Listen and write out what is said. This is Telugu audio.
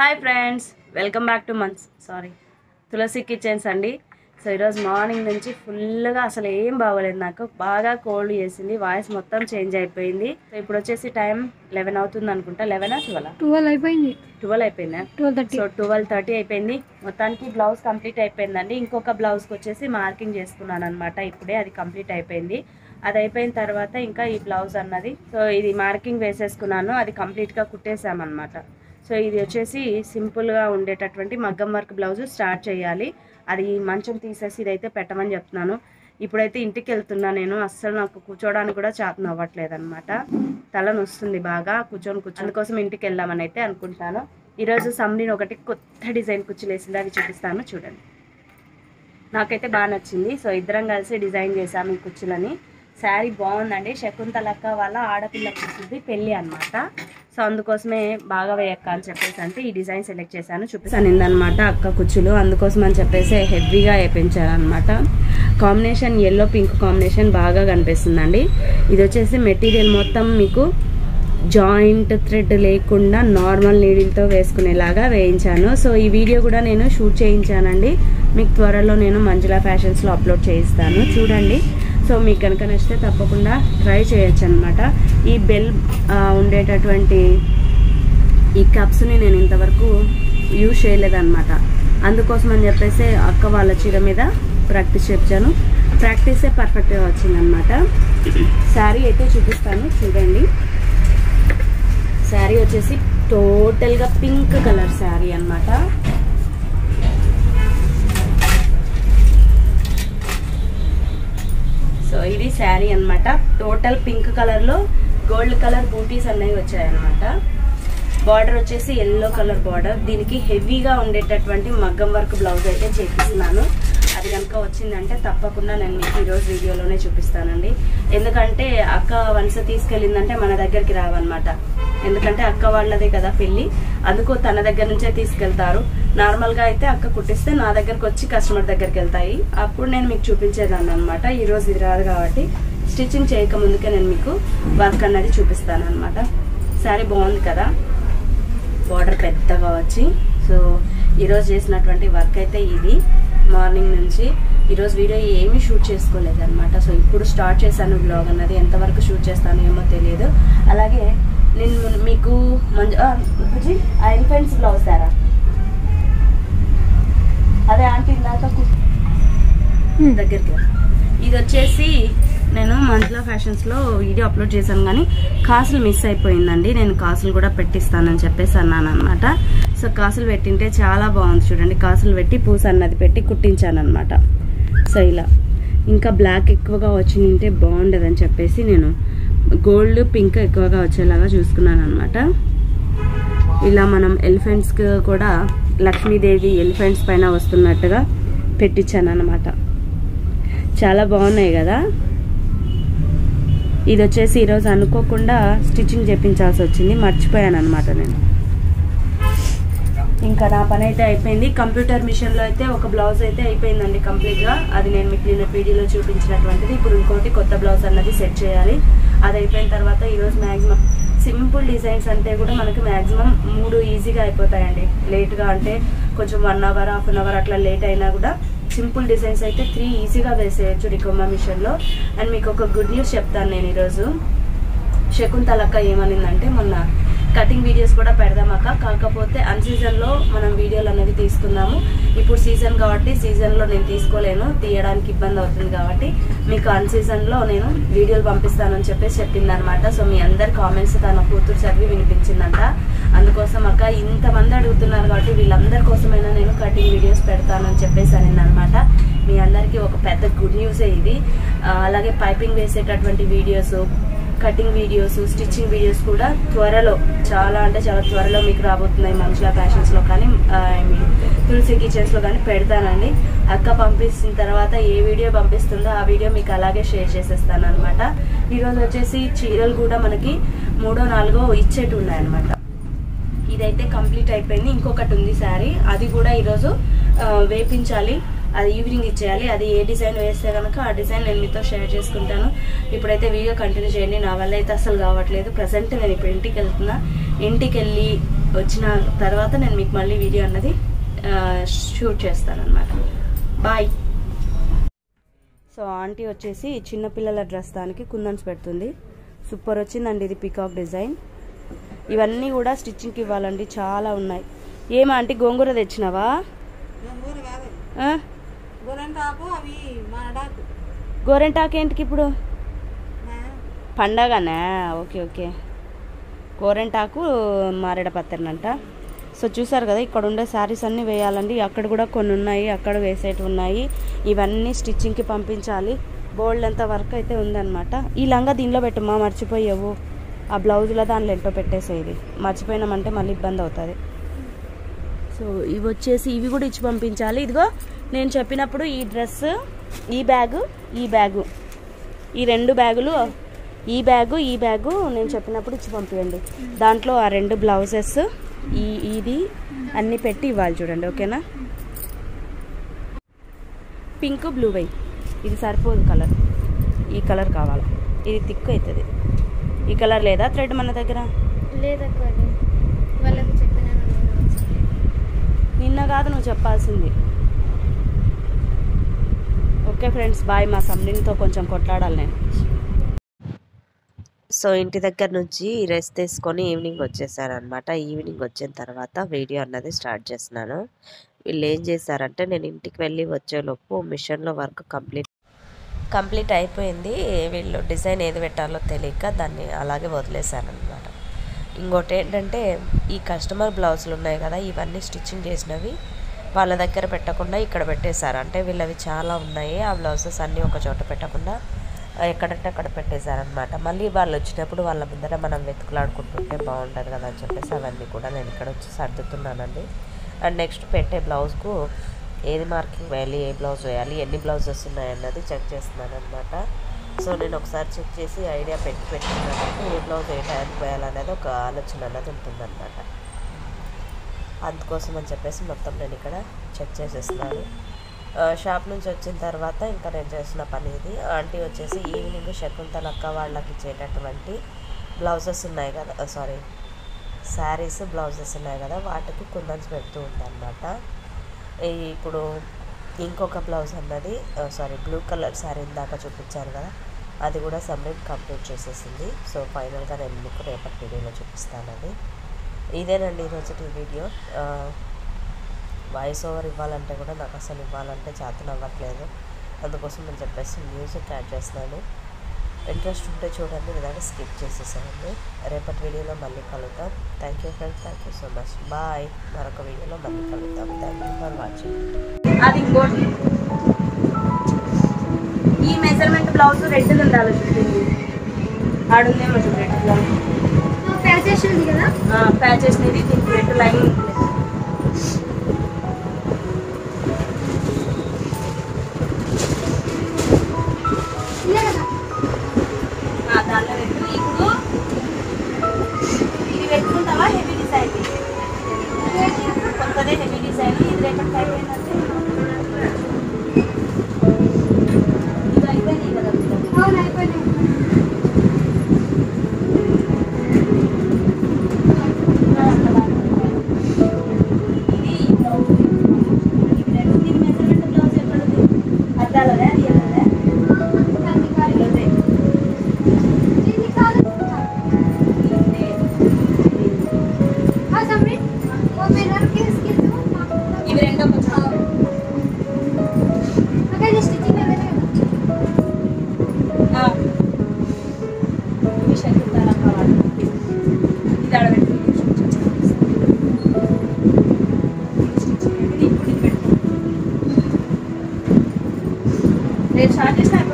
Hi friends welcome back to మన్స్ సారీ తులసి కిచెన్స్ అండి సో ఈరోజు మార్నింగ్ నుంచి ఫుల్గా అసలు ఏం బాగోలేదు నాకు బాగా కోల్డ్ చేసింది వాయిస్ మొత్తం చేంజ్ అయిపోయింది సో ఇప్పుడు వచ్చేసి టైం లెవెన్ అవుతుంది అనుకుంటా లెవెనా ట్వెల్వ్ ట్వెల్వ్ అయిపోయింది ట్వెల్వ్ అయిపోయిందా twelve thirty so twelve thirty అయిపోయింది మొత్తానికి బ్లౌజ్ కంప్లీట్ అయిపోయిందండి ఇంకొక బ్లౌజ్కి వచ్చేసి మార్కింగ్ చేసుకున్నాను అనమాట ఇప్పుడే అది కంప్లీట్ అయిపోయింది అది అయిపోయిన తర్వాత ఇంకా ఈ బ్లౌజ్ అన్నది సో ఇది మార్కింగ్ వేసేసుకున్నాను అది కంప్లీట్గా కుట్టేసామన్నమాట సో ఇది వచ్చేసి సింపుల్గా ఉండేటటువంటి మగ్గం వర్క్ బ్లౌజ్ స్టార్ట్ చేయాలి అది మంచం తీసేసి ఇదైతే పెట్టమని చెప్తున్నాను ఇప్పుడైతే ఇంటికి వెళ్తున్నా నేను అస్సలు నాకు కూర్చోడానికి కూడా చేతన అవ్వట్లేదు అనమాట తల నొస్తుంది బాగా కూర్చొని కూర్చొని అందుకోసం ఇంటికి వెళ్దామని అయితే అనుకుంటాను ఈరోజు సమ్రీన్ ఒకటి కొత్త డిజైన్ కుర్చీలు వేసింది అది చూపిస్తాను చూడండి నాకైతే బాగా నచ్చింది సో ఇద్దరం కలిసి డిజైన్ చేసాము ఈ కుర్చీలని శారీ బాగుందండి శకుంతలక్క వాళ్ళ ఆడపిల్ల కూర్చుంది పెళ్ళి అనమాట సో అందుకోసమే బాగా వేయక్క అని చెప్పేసి అంటే ఈ డిజైన్ సెలెక్ట్ చేశాను చూపిస్తాను అనమాట అక్క కుచ్చులు అందుకోసం అని చెప్పేసి హెవీగా వేయించాను అనమాట కాంబినేషన్ ఎల్లో పింక్ కాంబినేషన్ బాగా కనిపిస్తుందండి ఇది వచ్చేసి మెటీరియల్ మొత్తం మీకు జాయింట్ థ్రెడ్ లేకుండా నార్మల్ నీడిల్తో వేసుకునేలాగా వేయించాను సో ఈ వీడియో కూడా నేను షూట్ చేయించానండి మీకు త్వరలో నేను మంజులా ఫ్యాషన్స్లో అప్లోడ్ చేయిస్తాను చూడండి సో మీకు కనుక నచ్చితే తప్పకుండా ట్రై చేయొచ్చు అనమాట ఈ బెల్ ఉండేటటువంటి ఈ కప్స్ని నేను ఇంతవరకు యూజ్ చేయలేదన్నమాట అందుకోసం అని చెప్పేసి అక్క వాళ్ళ చీర మీద ప్రాక్టీస్ చేయించాను ప్రాక్టీసే పర్ఫెక్ట్గా వచ్చిందనమాట శారీ అయితే చూపిస్తాను చూడండి శారీ వచ్చేసి టోటల్గా పింక్ కలర్ శారీ అన్నమాట సో ఇది శారీ అన్నమాట టోటల్ పింక్ కలర్లో గోల్డ్ కలర్ బూటీస్ అనేవి వచ్చాయన్నమాట బార్డర్ వచ్చేసి ఎల్లో కలర్ బార్డర్ దీనికి హెవీగా ఉండేటటువంటి మగ్గం వర్క్ బ్లౌజ్ అయితే చేపిస్తున్నాను అది కనుక వచ్చిందంటే తప్పకుండా నేను మీకు ఈరోజు వీడియోలోనే చూపిస్తానండి ఎందుకంటే అక్క వన్స్ తీసుకెళ్ళిందంటే మన దగ్గరికి రావన్నమాట ఎందుకంటే అక్క వాళ్ళదే కదా పెళ్ళి అందుకు తన దగ్గర నుంచే తీసుకెళ్తారు నార్మల్గా అయితే అక్క కుట్టిస్తే నా దగ్గరకు వచ్చి కస్టమర్ దగ్గరికి వెళ్తాయి అప్పుడు నేను మీకు చూపించేదాన్ని అనమాట ఈరోజు ఇది రాదు కాబట్టి స్టిచ్చింగ్ చేయక ముందుకే నేను మీకు వర్క్ అన్నది చూపిస్తాను అనమాట శారీ బాగుంది కదా బార్డర్ పెద్దగా వచ్చి సో ఈరోజు చేసినటువంటి వర్క్ అయితే ఇది మార్నింగ్ నుంచి ఈరోజు వీడియో ఏమీ షూట్ చేసుకోలేదు అనమాట సో ఇప్పుడు స్టార్ట్ చేశాను బ్లాగ్ అన్నది ఎంతవరకు షూట్ చేస్తాను ఏమో తెలియదు అలాగే నేను మీకు మంచి బుజ్జి ఆ ఎలిఫెంట్స్ బ్లౌజ్ దారా అదే ఆంటీ ఇందాక కు- దగ్గరికి రా. ఇది వచ్చేసి నేను మంజులా ఫ్యాషన్స్లో వీడియో అప్లోడ్ చేశాను కానీ కాసులు మిస్ అయిపోయిందండి నేను కాసులు కూడా పెట్టిస్తానని చెప్పేసి అన్నాను అనమాట సో కాసులు పెట్టింటే చాలా బాగుంది చూడండి కాసులు పెట్టి పూస అన్నది పెట్టి కుట్టించాను అనమాట సో ఇలా ఇంకా బ్లాక్ ఎక్కువగా వచ్చింటే బాగుండదని చెప్పేసి నేను గోల్డ్ పింక్ ఎక్కువగా వచ్చేలాగా చూసుకున్నాను అనమాట ఇలా మనం ఎలిఫెంట్స్కి కూడా లక్ష్మీదేవి ఎలిఫెంట్స్ పైన వస్తున్నట్టుగా పెట్టించాను అనమాట చాలా బాగున్నాయి కదా ఇది వచ్చేసి ఈరోజు అనుకోకుండా స్టిచ్చింగ్ చేపించాల్సి వచ్చింది మర్చిపోయాను అనమాట నేను ఇంకా నా పని అయితే అయిపోయింది కంప్యూటర్ మిషన్లో అయితే ఒక బ్లౌజ్ అయితే అయిపోయిందండి కంప్లీట్గా అది నేను మీకు నిన్న పీడీలో చూపించినటువంటిది ఇప్పుడు ఇంకోటి కొత్త బ్లౌజ్ అన్నది సెట్ చేయాలి అది అయిపోయిన తర్వాత ఈరోజు మ్యాక్సిమం సింపుల్ డిజైన్స్ అంటే కూడా మనకి మ్యాక్సిమం మూడు ఈజీగా అయిపోతాయండి లేట్గా అంటే కొంచెం one hour half an hour అట్లా లేట్ అయినా కూడా సింపుల్ డిజైన్స్ అయితే త్రీ ఈజీగా వేసేయచ్చు రికోమా మిషన్లో అండ్ మీకు ఒక గుడ్ న్యూస్ చెప్తాను నేను ఈరోజు శకుంతలక్క ఏమనిందంటే మొన్న కటింగ్ వీడియోస్ కూడా పెడదామక్క కాకపోతే అన్ సీజన్లో మనం వీడియోలు అనేవి తీసుకుందాము ఇప్పుడు సీజన్ కాబట్టి సీజన్లో నేను తీసుకోలేను తీయడానికి ఇబ్బంది అవుతుంది కాబట్టి మీకు అన్ సీజన్లో నేను వీడియోలు పంపిస్తానని చెప్పేసి చెప్పింది అనమాట సో మీ అందరి కామెంట్స్ తన కూతురు చదివి వినిపించిందంట అందుకోసం అక్క ఇంతమంది అడుగుతున్నారు కాబట్టి వీళ్ళందరి కోసమైనా నేను కటింగ్ వీడియోస్ పెడతానని చెప్పేసి అనింది అనమాట మీ అందరికీ ఒక పెద్ద గుడ్ న్యూసే ఇది ఆ, అలాగే పైపింగ్ వేసేటటువంటి videos cutting videos stitching videos కూడా త్వరలో చాలా అంటే చాలా త్వరలో మీకు రాబోతున్నాయి మంచులా ఫ్యాషన్స్లో కానీ ఐ మీన్ తులసి కిచెన్స్లో కానీ పెడతానండి అక్క పంపించిన తర్వాత ఏ వీడియో పంపిస్తుందో ఆ వీడియో మీకు అలాగే షేర్ చేసేస్తాను అనమాట ఈరోజు వచ్చేసి చీరలు కూడా మనకి మూడో నాలుగో ఇచ్చేటి ఉన్నాయన్నమాట ఇదైతే కంప్లీట్ అయిపోయింది ఇంకొకటి ఉంది శారీ అది కూడా ఈరోజు ఆ, వేపించాలి అది ఈవినింగ్ ఇచ్చేయాలి అది ఏ డిజైన్ వేస్తే కనుక ఆ డిజైన్ నేను మీతో షేర్ చేసుకుంటాను ఇప్పుడైతే వీడియో కంటిన్యూ చేయండి నా వల్ల అయితే అసలు కావట్లేదు ప్రజెంట్ నేను ఇప్పుడు ఇంటికి వెళ్తున్నా ఇంటికి వెళ్ళి వచ్చిన తర్వాత నేను మీకు మళ్ళీ వీడియో అన్నది షూట్ చేస్తాను అనమాట బాయ్ సో ఆంటీ వచ్చేసి చిన్నపిల్లల డ్రెస్ దానికి కుందన్స్ పెడుతుంది సూపర్ వచ్చిందండి ఇది పికాక్ డిజైన్ ఇవన్నీ కూడా స్టిచ్చింగ్కి ఇవ్వాలండి చాలా ఉన్నాయి ఏమా ఆంటీ గోంగూర తెచ్చినావా గోంగూర కాదు ఆ? గోరంటాకు అవి మాడాకు గోరెంటాకు ఏంటికి ఇప్పుడు పండగనా ఓకే ఓకే గోరెంటాకు మారేడ పత్తెరనంట సో చూసారు కదా ఇక్కడ ఉండే శారీస్ అన్నీ వేయాలండి అక్కడ కూడా కొన్ని ఉన్నాయి అక్కడ వేసేటివి ఉన్నాయి ఇవన్నీ స్టిచ్చింగ్కి పంపించాలి బోల్డ్ అంత వర్క్ అయితే ఉందన్నమాట ఈ లంగా దీనిలో పెట్టమ్మా మర్చిపోయావు ఆ బ్లౌజ్లో దానిలో ఎంటో పెట్టేసేది మర్చిపోయినామంటే మళ్ళీ ఇబ్బంది అవుతుంది సో ఇవి వచ్చేసి ఇవి కూడా ఇచ్చి పంపించాలి ఇదిగో నేను చెప్పినప్పుడు ఈ డ్రెస్ ఈ బ్యాగు ఈ బ్యాగు ఈ రెండు బ్యాగులు ఈ బ్యాగు ఈ బ్యాగు నేను చెప్పినప్పుడు ఇచ్చి పంపించండి దాంట్లో ఆ రెండు బ్లౌజెస్ ఈ ఇది అన్నీ పెట్టి ఇవ్వాలి చూడండి ఓకేనా పింక్ బ్లూ వై ఇది సరిపోదు కలర్ ఈ కలర్ కావాలి ఇది తిక్కు అవుతుంది ఈ కలర్ లేదా థ్రెడ్ మన దగ్గర లేదక్క అది వాళ్ళకి చెప్పినాను నేను. నిన్న కాదు నువ్వు చెప్పాల్సింది ఓకే ఫ్రెండ్స్ బాయ్ మా సమ్నింగ్తో కొంచెం కొట్లాడాలి నేను సో ఇంటి దగ్గర నుంచి రెస్ట్ తీసుకొని ఈవినింగ్ వచ్చేసారనమాట ఈవినింగ్ వచ్చిన తర్వాత వీడియో అన్నది స్టార్ట్ చేస్తున్నాను వీళ్ళు ఏం చేశారంటే నేను ఇంటికి వెళ్ళి వచ్చేలోపు మిషన్లో వర్క్ కంప్లీట్ కంప్లీట్ అయిపోయింది వీళ్ళు డిజైన్ ఏది పెట్టాలో తెలియక దాన్ని అలాగే వదిలేశారనమాట ఇంకోటి ఏంటంటే ఈ కస్టమర్ బ్లౌజులు ఉన్నాయి కదా ఇవన్నీ స్టిచ్చింగ్ చేసినవి వాళ్ళ దగ్గర పెట్టకుండా ఇక్కడ పెట్టేశారు అంటే వీళ్ళవి చాలా ఉన్నాయి ఆ బ్లౌజెస్ అన్నీ ఒక చోట పెట్టకుండా ఎక్కడంటే అక్కడ పెట్టేశారనమాట మళ్ళీ వాళ్ళు వచ్చినప్పుడు వాళ్ళ ముందర మనం వెతుకులాడుకుంటుంటే బాగుంటుంది కదా అని చెప్పేసి అవన్నీ కూడా నేను ఇక్కడ వచ్చి సర్దుతున్నానండి అండ్ నెక్స్ట్ పెట్టే బ్లౌజ్కు ఏది మార్కింగ్ వేయాలి ఏ బ్లౌజ్ వేయాలి ఎన్ని బ్లౌజెస్ ఉన్నాయన్నది చెక్ చేస్తున్నాను అనమాట సో నేను ఒకసారి చెక్ చేసి ఐడియా పెట్టి పెట్టుకున్నాను ఏ బ్లౌజ్ ఏ టైంకి వేయాలనేది ఒక ఆలోచన అనేది ఉంటుందన్నమాట అందుకోసం అని చెప్పేసి మొత్తం నేను ఇక్కడ చెక్ చేసేస్తున్నాను ఆ, షాప్ నుంచి వచ్చిన తర్వాత ఇంకా నేను చేసిన పని ఇది ఆంటీ వచ్చేసి ఈవినింగ్ శకుంతల అక్క వాళ్ళకి ఇచ్చేటటువంటి బ్లౌజెస్ ఉన్నాయి కదా సారీ శారీస్ బ్లౌజెస్ ఉన్నాయి కదా వాటికి కుందన్స్ పెడుతూ ఉందన్నమాట ఈ ఇప్పుడు ఇంకొక బ్లౌజ్ అన్నది సారీ బ్లూ కలర్ శారీ ఇందాక చూపించాను కదా అది కూడా సబ్మిట్ కంప్లీట్ చేసేసింది సో ఫైనల్గా నేను మీకు రేపటి వీడియోలో చూపిస్తాను అది ఇదేనండి ఈరోజు వీడియో వాయిస్ ఓవర్ ఇవ్వాలంటే కూడా నాకు అసలు ఇవ్వాలంటే చేతన అవ్వట్లేదు అందుకోసం నేను చెప్పేసి మ్యూజిక్ యాడ్ చేస్తున్నాను ఇంట్రెస్ట్ ఉంటే చూడండి లేదంటే స్కిప్ చేసేసానండి రేపటి వీడియోలో మళ్ళీ కలుద్దాం thank you friends thank you so much bye మరొక వీడియోలో మళ్ళీ కలుద్దాం థ్యాంక్ యూ ఫర్ వాచింగ్ అది ఇంకోటి ఈ మెజర్మెంట్ బ్లౌజ్ రెడ్ ఉండాలి చూడండి ఆడుందేమో చూడు రెడ్ బ్లౌజ్ ప్యాచెస్ ఉంది కదా ప్యాచెస్ ఇది దీనికి రెడ్ లైన్ ఇదే కదా దాంట్లో పెట్టు ఇప్పుడు ఇది పెట్టుకుంటావా హెవీ డిజైన్ కొత్తదే హెవీ డిజైన్ ఇది రేపటి అయిపోయిందంటే ఇది అయిపోయింది కదా అవును అయిపోయింది ఇది ఈ బ్లౌజ్ ఇది రెండు దీని మెజర్మెంట్ బ్లౌజ్ ఎక్కడది అద్దాలదే అది ఎల్లదే ఎల్లదే దీన్ని కాదు ఇది ఆ సమ్రి ఓ మిర్రర్ కి స్కిల్ ఇవి రెండో కొంచెం అక్కడ స్టిచ్చింగ్ లేదు కదా ఆ. ఇవి శకుంతల కావాలి ఇది ఆడబెట్టి ఇప్పుడు ఇది పెట్టు నేను స్టార్ట్ చేసిన